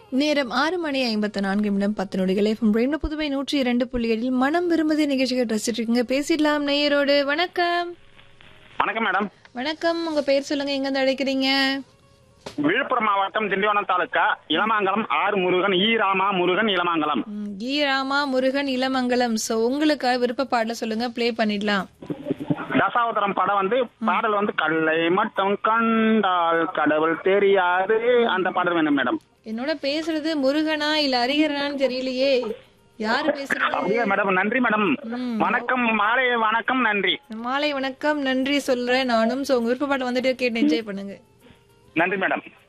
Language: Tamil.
நேரம் ஆறு மணி ஐம்பத்தி நான்கு நிமிடம் பத்து நொடிகள் எஃப்எம் ரெண்டு புதுவை நூற்றி இரண்டு புள்ளி ஏழில் மனம் விரும்புது நிகழ்ச்சிகள் ரசிச்சிட்டு இருக்கீங்க பேசிடலாம் நேயரோடு வணக்கம் வணக்கம் மேடம் வணக்கம் உங்க பேர் சொல்லுங்க எங்க இருந்து அழைக்கிறீங்க விழுப்புரம் மாவட்டம் திண்டிவனம் தாலுக்கா இளமாங்கலம் ஆர் முருகன் ஈ ராமா முருகன் இளமாங்கலம் ம், ஈ ராமா முருகன் இளமங்கலம் சோ உங்களுக்கு விருப்ப பாடல சொல்லுங்க ப்ளே பண்ணிடலாம் தசாவதாரம் படம் வந்து பாடல் வந்து கல்லை மட்டும் கண்டால் கடவுள் தெரியாது அந்த பாடல் வேணும் மேடம் என்னோட பேசுறது முருகனா இல்ல அரியரான்னு தெரியலையே யாரு பேசுறது அப்படியே மேடம் நன்றி மேடம் ம். வணக்கம் மாலை வணக்கம் நன்றி மாலை வணக்கம் நன்றி சொல்றேன் நானும் சோ உங்க விருப்ப பாட்டு வந்துட்டு கேட்டு என்ஜாய் பண்ணுங்க நன்றி மேடம்